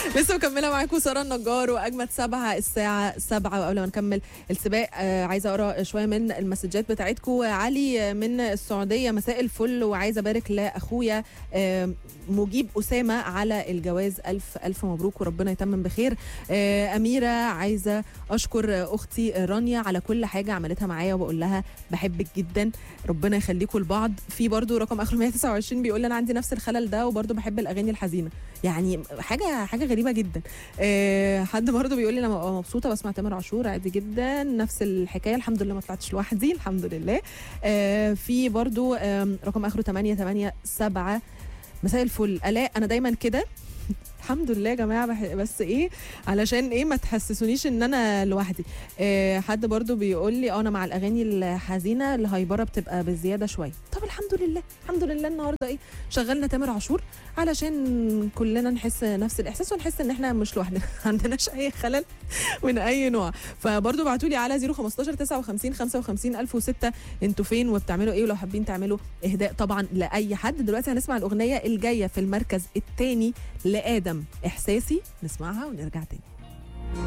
لسه مكمله معاكم ساره النجار واجمد سبعه الساعه سبعة وقبل ما نكمل السباق آه عايزه اقرا شويه من المسجات بتاعتكم علي من السعوديه مساء الفل وعايزه ابارك لاخويا آه مجيب اسامه على الجواز الف الف مبروك وربنا يتمم بخير آه اميره عايزه اشكر اختي رانيا على كل حاجه عملتها معايا وبقول لها بحبك جدا ربنا يخليكم لبعض في برضو رقم اخره 129 بيقول لي انا عندي نفس الخلل ده وبرضو بحب الاغاني الحزينه يعني حاجه حاجه غريبه جدا أه حد برضو بيقول لي انا ببقى مبسوطه بسمع تامر عاشور عادي جدا نفس الحكايه الحمد لله ما طلعتش لوحدي الحمد لله أه في برضو آم، رقم اخره 887 مساء الفل الاء انا دايما كده الحمد لله يا جماعه بح- بس ايه علشان ايه ما تحسسونيش ان انا لوحدي آه حد برضو بيقول لي اه انا مع الاغاني الحزينه الهايبره بتبقى بزياده شويه طب الحمد لله الحمد لله النهارده ايه شغلنا تامر عاشور علشان كلنا نحس نفس الاحساس ونحس ان احنا مش لوحدنا ما عندناش اي خلل من اي نوع فبرضو بعتوا لي على 015 59 55 1006 انتوا فين وبتعملوا ايه ولو حابين تعملوا اهداء طبعا لاي حد دلوقتي هنسمع الاغنيه الجايه في المركز الثاني لادم احساسي نسمعها ونرجع تاني